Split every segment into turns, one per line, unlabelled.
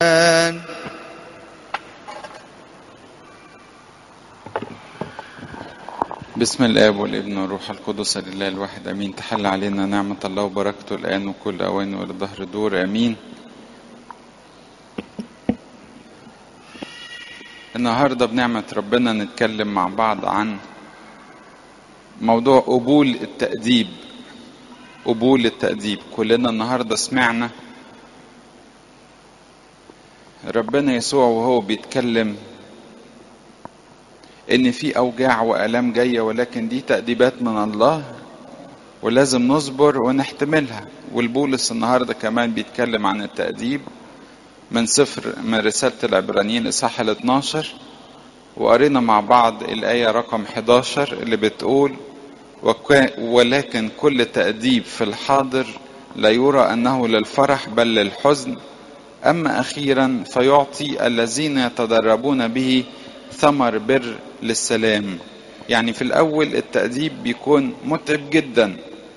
بسم الاب والابن والروح القدس لله الواحد امين تحل علينا نعمه الله وبركته الان وكل اوان ولظهر دور امين النهارده بنعمه ربنا نتكلم مع بعض عن موضوع قبول التأديب قبول التأديب كلنا النهارده سمعنا ربنا يسوع وهو بيتكلم ان في اوجاع والام جايه ولكن دي تاديبات من الله ولازم نصبر ونحتملها والبولس النهارده كمان بيتكلم عن التاديب من سفر من رساله العبرانيين اصحاح ال 12 وقرينا مع بعض الايه رقم 11 اللي بتقول ولكن كل تاديب في الحاضر لا يرى انه للفرح بل للحزن اما اخيرا فيعطي الذين يتدربون به ثمر بر للسلام يعني في الاول التأديب بيكون متعب جدا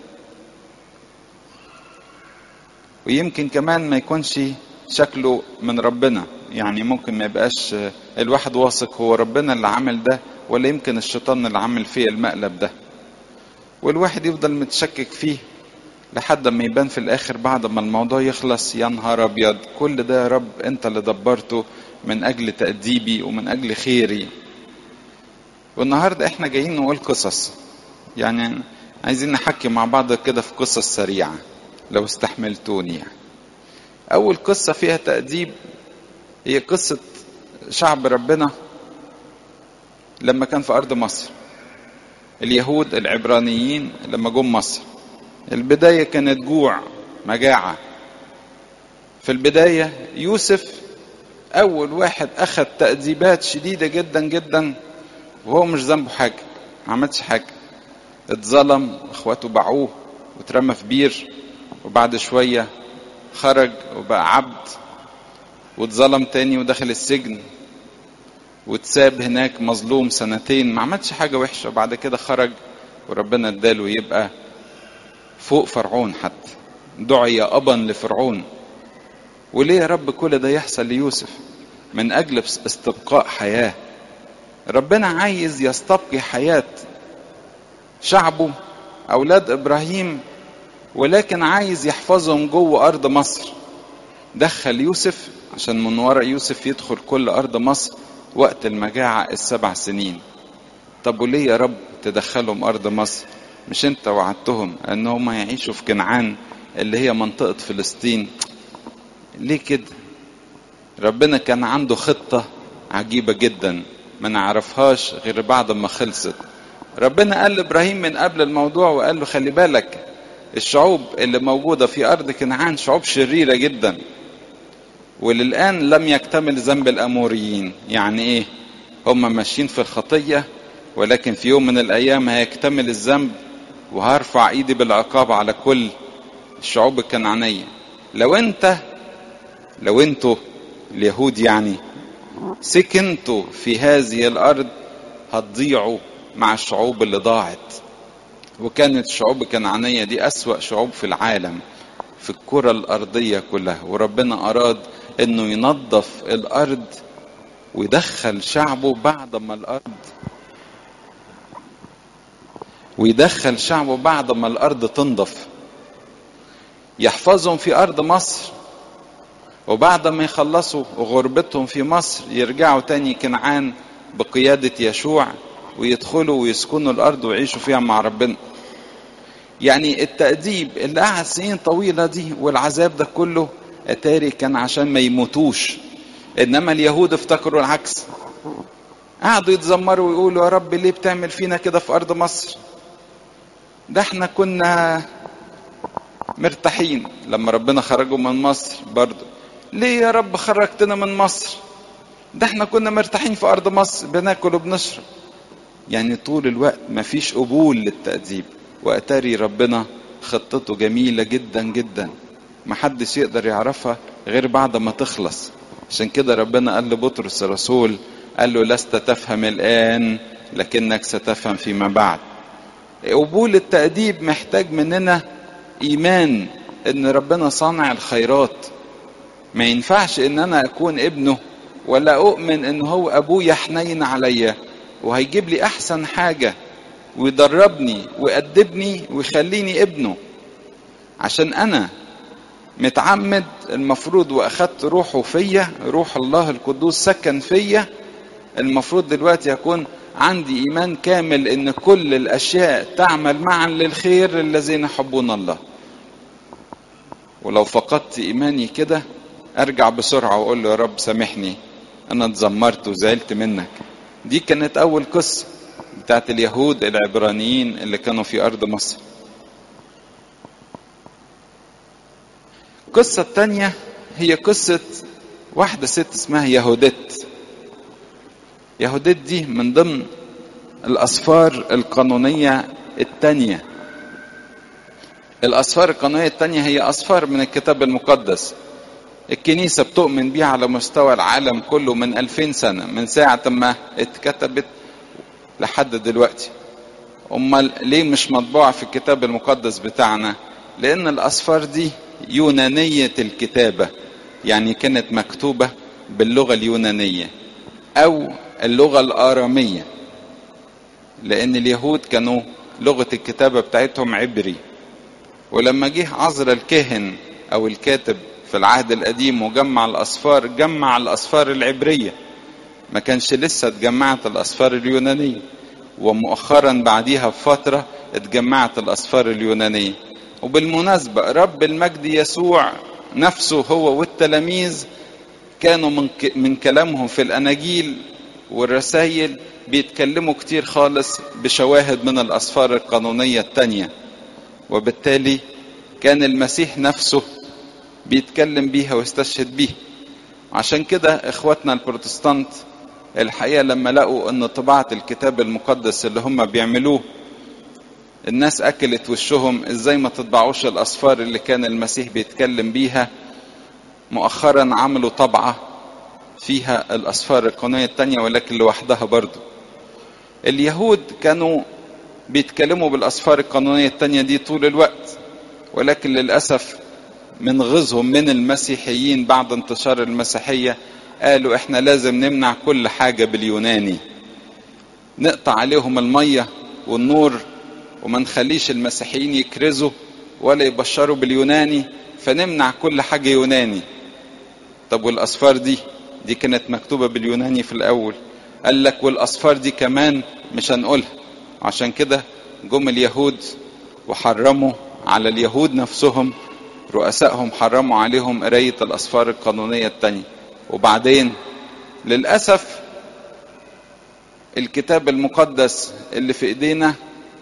ويمكن كمان ما يكونش شكله من ربنا يعني ممكن ما يبقاش الواحد واثق هو ربنا اللي عمل ده ولا يمكن الشيطان اللي عمل فيه المقلب ده والواحد يفضل متشكك فيه لحد ما يبان في الاخر بعد ما الموضوع يخلص يا نهار ابيض كل ده يا رب انت اللي دبرته من اجل تأديبي ومن اجل خيري والنهارده احنا جايين نقول قصص يعني عايزين نحكي مع بعض كده في قصص سريعة لو استحملتوني يعني أول قصة فيها تأديب هي قصة شعب ربنا لما كان في أرض مصر اليهود العبرانيين لما جم مصر البداية كانت جوع مجاعة في البداية يوسف أول واحد أخذ تأديبات شديدة جدا جدا وهو مش ذنبه حاجة ما عملش حاجة اتظلم اخواته باعوه واترمى في بير وبعد شوية خرج وبقى عبد واتظلم تاني ودخل السجن واتساب هناك مظلوم سنتين ما عملش حاجة وحشة وبعد كده خرج وربنا اداله يبقى فوق فرعون حتى دعي أبا لفرعون وليه يا رب كل ده يحصل ليوسف من أجل استبقاء حياة ربنا عايز يستبقي حياة شعبه أولاد إبراهيم ولكن عايز يحفظهم جوه أرض مصر دخل يوسف عشان من ورا يوسف يدخل كل أرض مصر وقت المجاعة السبع سنين طب وليه يا رب تدخلهم أرض مصر مش انت وعدتهم ان هم يعيشوا في كنعان اللي هي منطقة فلسطين ليه كده ربنا كان عنده خطة عجيبة جدا ما نعرفهاش غير بعد ما خلصت ربنا قال لابراهيم من قبل الموضوع وقال له خلي بالك الشعوب اللي موجودة في أرض كنعان شعوب شريرة جدا وللآن لم يكتمل ذنب الأموريين يعني إيه هم ماشيين في الخطية ولكن في يوم من الأيام هيكتمل الذنب وهرفع إيدي بالعقاب على كل الشعوب الكنعانية لو أنت لو أنتوا اليهود يعني سكنتوا في هذه الأرض هتضيعوا مع الشعوب اللي ضاعت وكانت الشعوب الكنعانية دي أسوأ شعوب في العالم في الكرة الأرضية كلها وربنا أراد أنه ينظف الأرض ويدخل شعبه بعد ما الأرض ويدخل شعبه بعد ما الأرض تنضف يحفظهم في أرض مصر وبعد ما يخلصوا غربتهم في مصر يرجعوا تاني كنعان بقيادة يشوع ويدخلوا ويسكنوا الأرض ويعيشوا فيها مع ربنا يعني التأديب اللي قعد سنين طويلة دي والعذاب ده كله أتاري كان عشان ما يموتوش إنما اليهود افتكروا العكس قعدوا يتذمروا ويقولوا يا رب ليه بتعمل فينا كده في أرض مصر ده احنا كنا مرتاحين لما ربنا خرجوا من مصر برضه ليه يا رب خرجتنا من مصر ده احنا كنا مرتاحين في ارض مصر بناكل وبنشرب يعني طول الوقت مفيش قبول للتأديب واتاري ربنا خطته جميلة جدا جدا محدش يقدر يعرفها غير بعد ما تخلص عشان كده ربنا قال لبطرس الرسول قال له لست تفهم الآن لكنك ستفهم فيما بعد قبول التأديب محتاج مننا إيمان إن ربنا صانع الخيرات ما ينفعش ان انا اكون ابنه ولا اؤمن ان هو ابويا حنين عليا وهيجيب لي احسن حاجة ويدربني ويأدبني ويخليني ابنه عشان انا متعمد المفروض واخدت روحه فيا روح الله القدوس سكن فيا المفروض دلوقتي يكون عندي ايمان كامل ان كل الاشياء تعمل معا للخير الذين يحبون الله ولو فقدت ايماني كده ارجع بسرعه واقول له يا رب سامحني انا اتذمرت وزعلت منك دي كانت اول قصه بتاعت اليهود العبرانيين اللي كانوا في ارض مصر القصه الثانيه هي قصه واحده ست اسمها يهودت يهودت دي من ضمن الأسفار القانونية التانية الأسفار القانونية التانية هي أسفار من الكتاب المقدس الكنيسة بتؤمن بيها على مستوى العالم كله من ألفين سنة من ساعة ما اتكتبت لحد دلوقتي أمال ليه مش مطبوعة في الكتاب المقدس بتاعنا لأن الأسفار دي يونانية الكتابة يعني كانت مكتوبة باللغة اليونانية أو اللغة الآرامية لأن اليهود كانوا لغة الكتابة بتاعتهم عبري ولما جه عزر الكاهن أو الكاتب في العهد القديم وجمع الأسفار جمع الأسفار العبرية ما كانش لسه اتجمعت الأسفار اليونانية ومؤخرا بعديها بفترة اتجمعت الأسفار اليونانية وبالمناسبة رب المجد يسوع نفسه هو والتلاميذ كانوا من, من كلامهم في الأناجيل والرسائل بيتكلموا كتير خالص بشواهد من الأسفار القانونية التانية وبالتالي كان المسيح نفسه بيتكلم بيها ويستشهد بيها عشان كده اخواتنا البروتستانت الحقيقة لما لقوا ان طباعة الكتاب المقدس اللي هم بيعملوه الناس اكلت وشهم ازاي ما تطبعوش الاسفار اللي كان المسيح بيتكلم بيها مؤخرا عملوا طبعة فيها الاسفار القانونية التانية ولكن لوحدها برضو اليهود كانوا بيتكلموا بالاسفار القانونية التانية دي طول الوقت ولكن للأسف من غزهم من المسيحيين بعد انتشار المسيحية قالوا احنا لازم نمنع كل حاجة باليوناني نقطع عليهم المية والنور وما نخليش المسيحيين يكرزوا ولا يبشروا باليوناني فنمنع كل حاجة يوناني طب والأسفار دي دي كانت مكتوبة باليوناني في الأول قال لك والأسفار دي كمان مش هنقولها عشان كده جم اليهود وحرموا على اليهود نفسهم رؤسائهم حرموا عليهم قراية الأسفار القانونية التانية وبعدين للأسف الكتاب المقدس اللي في ايدينا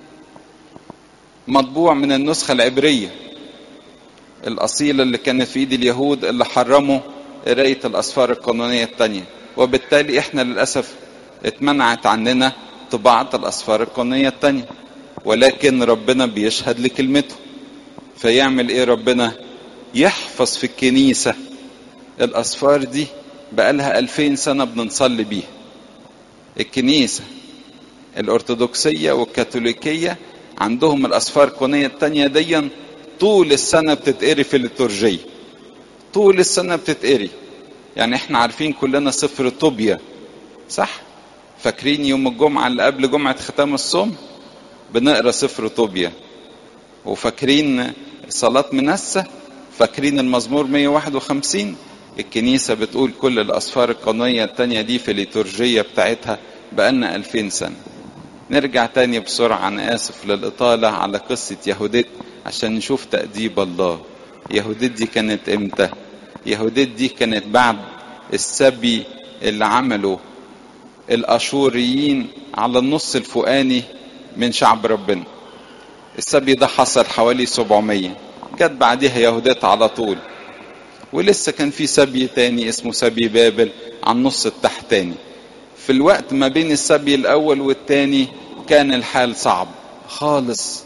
مطبوع من النسخة العبرية الأصيلة اللي كانت في ايد اليهود اللي حرموا قراية الأسفار القانونية التانية وبالتالي احنا للأسف اتمنعت عننا طباعة الأسفار القانونية التانية ولكن ربنا بيشهد لكلمته فيعمل ايه ربنا يحفظ في الكنيسة الأسفار دي بقالها ألفين سنة بنصلي بيها الكنيسة الأرثوذكسية والكاثوليكية عندهم الأسفار القانونية التانية دي طول السنة بتتقري في الليتورجية طول السنة بتتقري يعني احنا عارفين كلنا سفر طوبيا صح فاكرين يوم الجمعة اللي قبل جمعة ختام الصوم بنقرا سفر طوبيا وفاكرين صلاة منسة فاكرين المزمور 151 الكنيسة بتقول كل الأسفار القانونية التانية دي في الليتورجية بتاعتها بقالنا 2000 سنة نرجع تاني بسرعة أنا آسف للإطالة على قصة يهودت عشان نشوف تأديب الله يهودت دي كانت إمتى يهودت دي كانت بعد السبي اللي عمله الأشوريين على النص الفوقاني من شعب ربنا السبي ده حصل حوالي 700 جت بعديها يهودات على طول ولسه كان في سبي تاني اسمه سبي بابل على النص التحتاني في الوقت ما بين السبي الاول والتاني كان الحال صعب خالص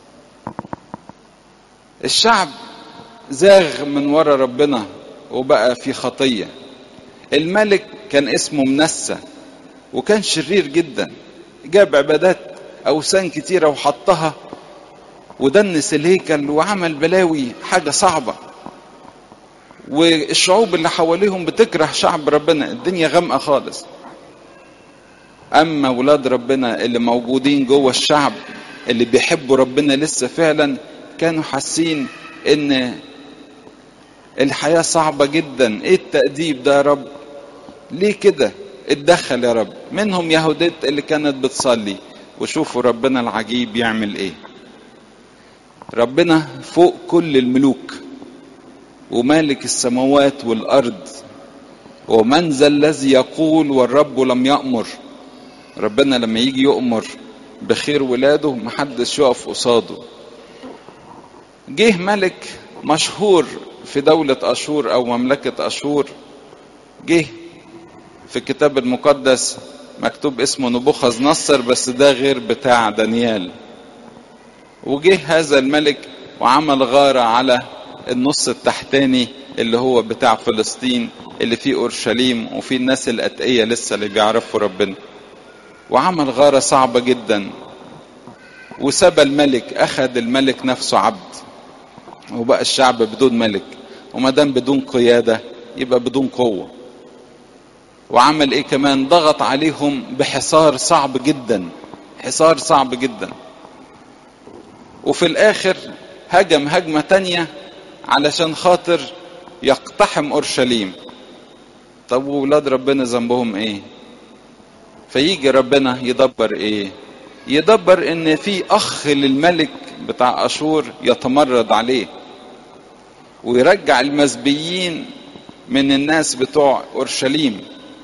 الشعب زاغ من ورا ربنا وبقى في خطيه الملك كان اسمه منسى وكان شرير جدا جاب عبادات اوثان كتيره وحطها ودنس الهيكل وعمل بلاوي حاجه صعبه والشعوب اللي حواليهم بتكره شعب ربنا الدنيا غامقة خالص أما ولاد ربنا اللي موجودين جوه الشعب اللي بيحبوا ربنا لسه فعلا كانوا حاسين ان الحياة صعبة جدا ايه التأديب ده يا رب ليه كده اتدخل يا رب منهم يهوديت اللي كانت بتصلي وشوفوا ربنا العجيب يعمل ايه ربنا فوق كل الملوك ومالك السماوات والارض ومن ذا الذي يقول والرب لم يأمر ربنا لما يجي يؤمر بخير ولاده محدش يقف قصاده جه ملك مشهور في دولة أشور أو مملكة أشور جه في الكتاب المقدس مكتوب اسمه نبوخذ نصر بس ده غير بتاع دانيال وجه هذا الملك وعمل غارة على النص التحتاني اللي هو بتاع فلسطين اللي فيه أورشليم وفيه الناس الأتقية لسه اللي بيعرفوا ربنا وعمل غارة صعبة جدا وسبى الملك أخذ الملك نفسه عبد وبقى الشعب بدون ملك وما دام بدون قيادة يبقى بدون قوة وعمل ايه كمان ضغط عليهم بحصار صعب جدا حصار صعب جدا وفي الاخر هجم هجمة تانية علشان خاطر يقتحم اورشليم طب وولاد ربنا ذنبهم ايه فيجي ربنا يدبر ايه يدبر ان في اخ للملك بتاع اشور يتمرد عليه ويرجع المسبيين من الناس بتوع اورشليم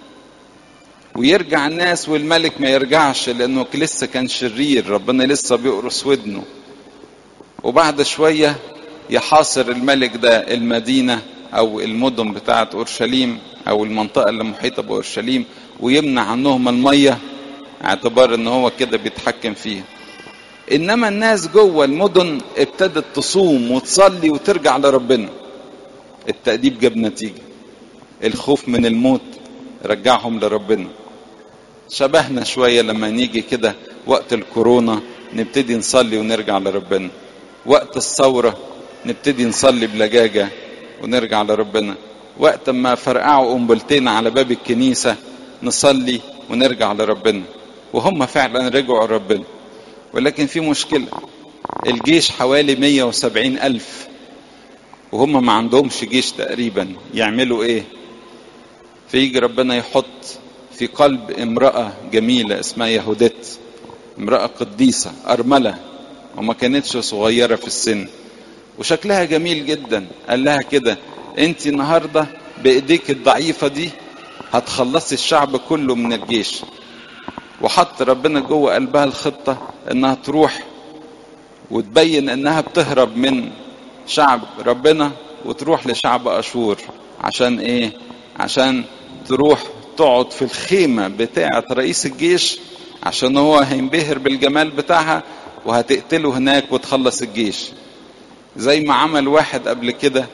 ويرجع الناس والملك ما يرجعش لانه لسه كان شرير ربنا لسه بيقرص ودنه وبعد شويه يحاصر الملك ده المدينه او المدن بتاعه اورشليم او المنطقه اللي محيطه باورشليم ويمنع عنهم الميه اعتبار ان هو كده بيتحكم فيها انما الناس جوه المدن ابتدت تصوم وتصلي وترجع لربنا التأديب جاب نتيجة الخوف من الموت رجعهم لربنا شبهنا شوية لما نيجي كده وقت الكورونا نبتدي نصلي ونرجع لربنا وقت الثورة نبتدي نصلي بلجاجة ونرجع لربنا وقت ما فرقعوا قنبلتين على باب الكنيسة نصلي ونرجع لربنا وهم فعلا رجعوا لربنا ولكن في مشكلة الجيش حوالي 170 ألف وهم ما عندهمش جيش تقريبا يعملوا ايه فيجي ربنا يحط في قلب امرأة جميلة اسمها يهودت امرأة قديسة أرملة وما كانتش صغيرة في السن وشكلها جميل جدا قال لها كده انت النهاردة بايديك الضعيفة دي هتخلصي الشعب كله من الجيش وحط ربنا جوه قلبها الخطة انها تروح وتبين انها بتهرب من شعب ربنا وتروح لشعب اشور عشان ايه عشان تروح تقعد في الخيمة بتاعة رئيس الجيش عشان هو هينبهر بالجمال بتاعها وهتقتله هناك وتخلص الجيش زي ما عمل واحد قبل كده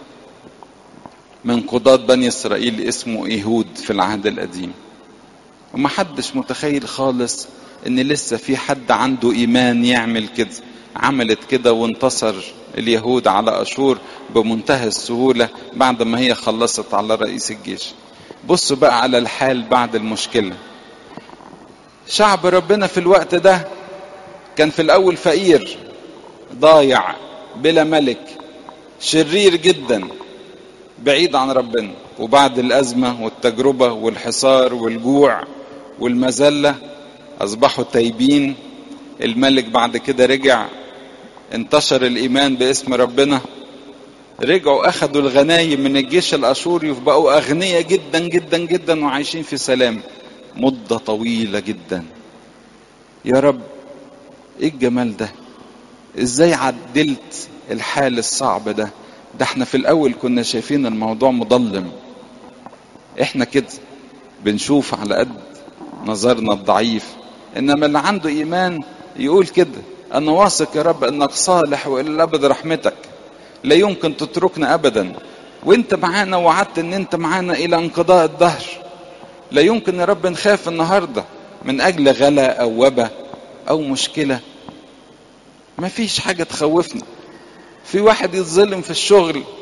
من قضاة بني اسرائيل اسمه ايهود في العهد القديم ومحدش متخيل خالص ان لسه في حد عنده ايمان يعمل كده عملت كده وانتصر اليهود على اشور بمنتهى السهوله بعد ما هي خلصت على رئيس الجيش بصوا بقى على الحال بعد المشكله شعب ربنا في الوقت ده كان في الاول فقير ضايع بلا ملك شرير جدا بعيد عن ربنا وبعد الازمه والتجربه والحصار والجوع والمذله اصبحوا تايبين الملك بعد كده رجع انتشر الايمان باسم ربنا رجعوا اخذوا الغنايم من الجيش الاشوري وبقوا اغنياء جدا جدا جدا وعايشين في سلام مده طويله جدا يا رب ايه الجمال ده ازاي عدلت الحال الصعب ده ده احنا في الاول كنا شايفين الموضوع مظلم احنا كده بنشوف على قد نظرنا الضعيف انما اللي عنده ايمان يقول كده انا واثق يا رب انك صالح والى الابد رحمتك لا يمكن تتركنا ابدا وانت معانا وعدت ان انت معانا الى انقضاء الدهر لا يمكن يا رب نخاف النهارده من اجل غلا او وبا او مشكله ما فيش حاجه تخوفنا في واحد يتظلم في الشغل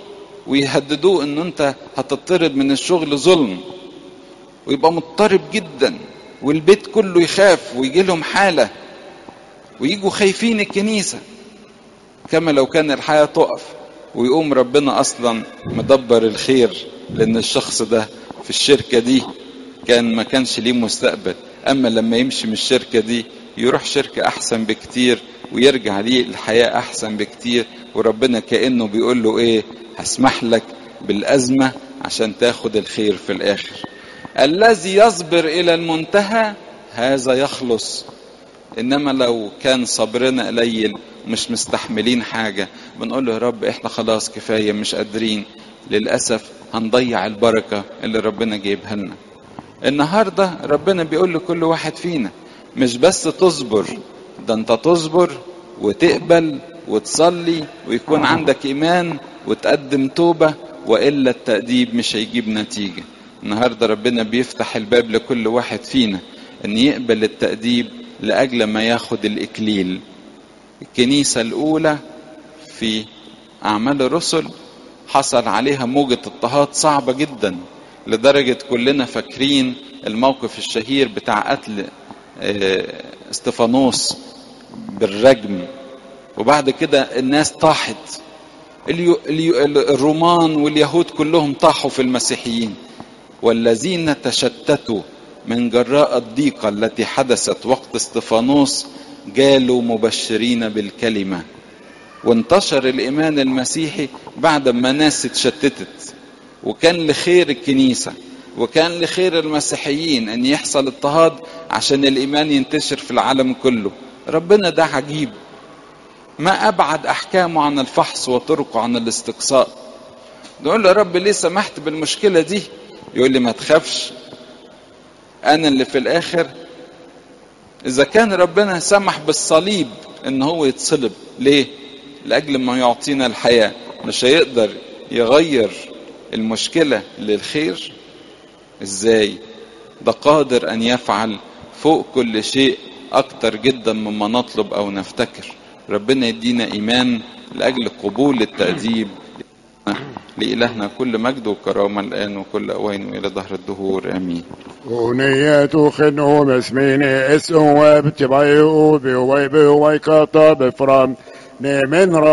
ويهددوه ان انت هتطرد من الشغل ظلم ويبقى مضطرب جدا والبيت كله يخاف ويجي لهم حالة ويجوا خايفين الكنيسة كما لو كان الحياة تقف ويقوم ربنا أصلا مدبر الخير لأن الشخص ده في الشركة دي كان ما كانش ليه مستقبل أما لما يمشي من الشركة دي يروح شركة أحسن بكتير ويرجع ليه الحياة أحسن بكتير وربنا كأنه بيقول له إيه هسمح لك بالأزمة عشان تاخد الخير في الآخر الذي يصبر إلى المنتهى هذا يخلص إنما لو كان صبرنا قليل مش مستحملين حاجة بنقول له يا رب إحنا خلاص كفاية مش قادرين للأسف هنضيع البركة اللي ربنا جايبها لنا النهاردة ربنا بيقول لكل واحد فينا مش بس تصبر ده انت تصبر وتقبل وتصلي ويكون عندك ايمان وتقدم توبة وإلا التأديب مش هيجيب نتيجة النهاردة ربنا بيفتح الباب لكل واحد فينا ان يقبل التأديب لأجل ما ياخد الإكليل الكنيسة الأولى في أعمال الرسل حصل عليها موجة اضطهاد صعبة جدا لدرجة كلنا فاكرين الموقف الشهير بتاع قتل استفانوس بالرجم وبعد كده الناس طاحت اليو اليو الرومان واليهود كلهم طاحوا في المسيحيين والذين تشتتوا من جراء الضيقة التي حدثت وقت استفانوس جالوا مبشرين بالكلمة وانتشر الإيمان المسيحي بعد ما ناس اتشتتت وكان لخير الكنيسة وكان لخير المسيحيين أن يحصل اضطهاد عشان الإيمان ينتشر في العالم كله ربنا ده عجيب ما أبعد أحكامه عن الفحص وطرقه عن الاستقصاء نقول له يا رب ليه سمحت بالمشكلة دي يقول لي ما تخافش أنا اللي في الآخر إذا كان ربنا سمح بالصليب إن هو يتصلب ليه؟ لأجل ما يعطينا الحياة مش هيقدر يغير المشكلة للخير إزاي؟ ده قادر أن يفعل فوق كل شيء أكتر جدا مما نطلب أو نفتكر ربنا يدينا إيمان لأجل قبول التأديب لإلهنا كل مجد وكرامة الآن وكل أوان وإلى ظهر الدهور آمين
ونية خنو مسميني اسم وابتبعي وبي ويبي ويكطب فرام من